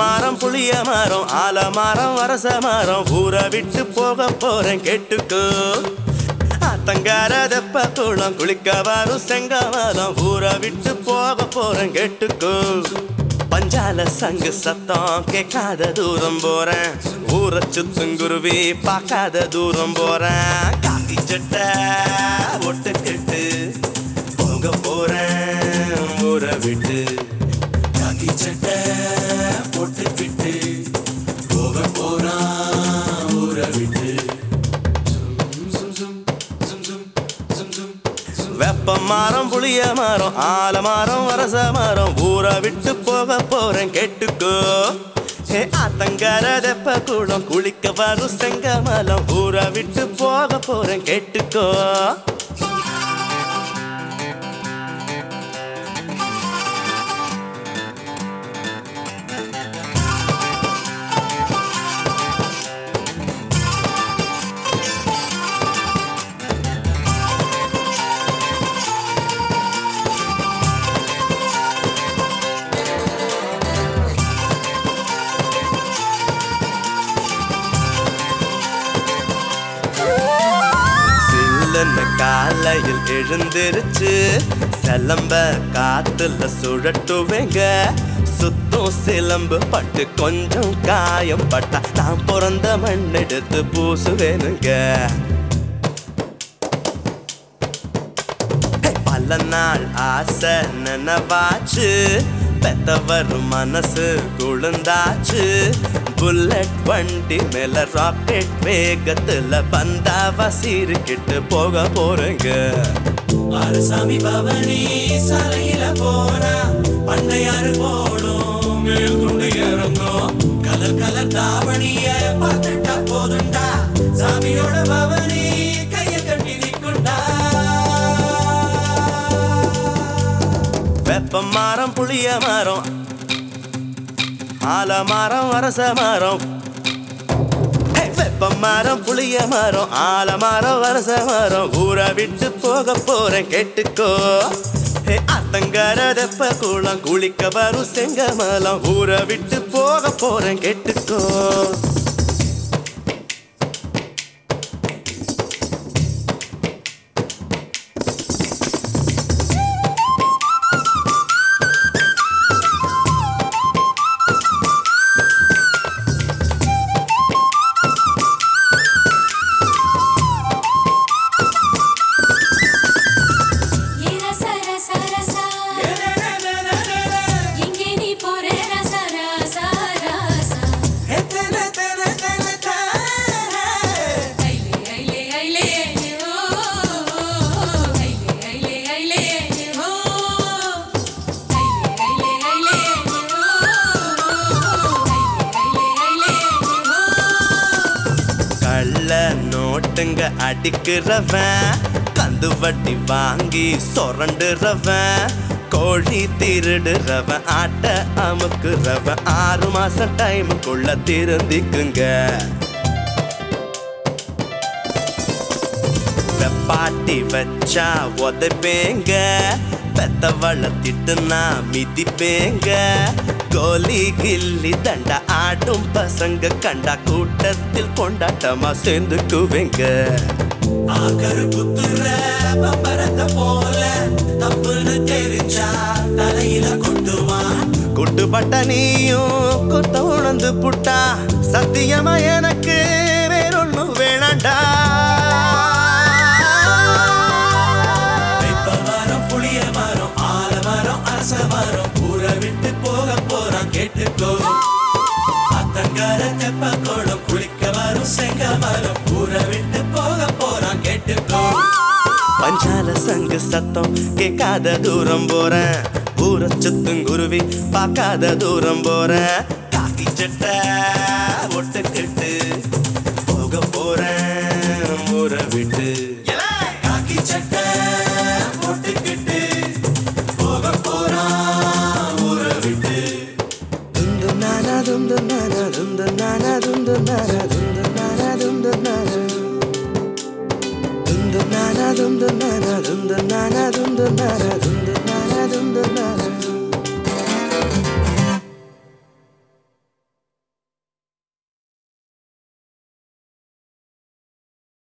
மரம் புளிய மரம் ஆல மரம் வரச மரம் ஊரை விட்டு போக போறேன் கேட்டுக்கோ ஆத்தங்கார தெப்ப குளம் குளிக்க வரும் செங்கமலம் ஊரை விட்டு போக போறேன் கேட்டுக்கோ பஞ்சால சங்கு சத்தம் கேட்காத தூரம் போறேன் ஊரை சுத்தும் குருவி பார்க்காத தூரம் போறேன் காக்கி சட்டை ஒட்டுக்கிட்டு போக போறேன் ஊரை விட்டு காக்கி சட்டை போட்டுக்கிட்டு போக போறான் ஊரை விட்டு வெப்ப மரம் புளிய மரம் ஆல மரம் வரச மரம் ஊரை விட்டு போக போறேன் கேட்டுக்கோ ஹே ஆத்தங்கர தெப்ப குளம் குளிக்க வரும் செங்கமலம் ஊரை விட்டு போக போறேன் கேட்டுக்கோ சில்லுன்னு காலையில் எழுந்திருச்சு சிலம்ப காத்துல சுழட்டுவேங்க சுத்தம் சிலம்பு பட்டு கொஞ்சம் காயம் பட்டா நான் பிறந்த மண் எடுத்து பூசுவேனுங்க ஹே, பல நாள் ஆசை நினைவாச்சு பெத்தவர் மனசு குழுந்தாச்சு புல்லட் வண்டி மேல ராக்கெட் வேகத்துல பந்தாவ சீருக்கிட்டு போக போறேங்க அரசாமி பவனி சாலையில போனா பண்ணையாறு போடும் மேல் கொண்டு இறங்கும் கலர் கலர் தாவணிய பார்த்துட்டா போதுண்டா சாமியோட பவனி கைய கட்டி நிற்குண்டா வெப்ப மரம் புளிய மரம் ஆல மரம் அரச மரம் ஹே, வெப்ப மரம் புளிய மரம் ஆல மரம் வரச மரம் ஊரை விட்டு போக போறேன் கேட்டுக்கோ ஹே அத்தங்கர தெப்ப குளம் குளிக்க வரும் செங்கமலம் ஊரை விட்டு போக போறேன் கேட்டுக்கோ ஏ ரச ரச ரசா எங்கே நீ போற ரச ரச ரசா ஐலே ஐலே ஐலே ஐலே ஓ ஐலே ஐலே ஐலே ஐலே ஓ ஐலே ஐலே ஐலே ஐலே ஓ ஐலே ஐலே ஐலே ஓ கள்ள நோட்டுங்க அடிக்கிறவன் கந்து வட்டி வாங்கி சொரண்டுறவன் கோழி திருடுறவன் ஆட்ட அமுக்குறவன் ஆறு மாசம் டைமுக்குள்ள திருந்திக்குங்க வெப்பாட்டி வச்சா உதைப்பேங்க பெத்தவள திட்டுனா மிதிப்பேங்க கோலி கில்லி தண்டா ஆடும் பசங்க கண்டா கூட்டத்தில் கொண்டாட்டமா சேர்ந்துக்குவேங்க ஆக்கரு குத்துற பம்பரத்தை போல தப்புன்னு தெரிஞ்சா தலையில கொட்டுவான் குட்டுப்பட்ட நீயும் குத்த உணர்ந்து புட்டா சத்தியமா எனக்கு வேறொன்னு வேணாண்டா வெப்ப மரம் புளிய மரம் ஆல மரம் அரச மரம் ஊரை விட்டு போக போறான் கேட்டுக்கோ அத்தங்கர தெப்ப கோடம் குளிக்க வரும் செங்க மரம் ஊரை விட்டு போக போறான் கேட்டுக்கோ பஞ்சால சங்கு சத்தம் கேட்காத தூரம் போறேன் ஊரை சுத்தும் குருவி பார்க்காத தூரம் போறேன் காக்கி சட்டை ஒட்டுக்கிட்டு போக போறேன் ஊரை விட்டு காக்கி சட்டை போட்டுக்கிட்டு போக போறான் ஊரை விட்டு துந்து நானா துந்து நானா துந்து நானா துந்து நானா துந்து நானா துந்து நானா துந்து நானா துந்து நானா துந்து நானா துந்து நானா துந்து நானா துந்து நானா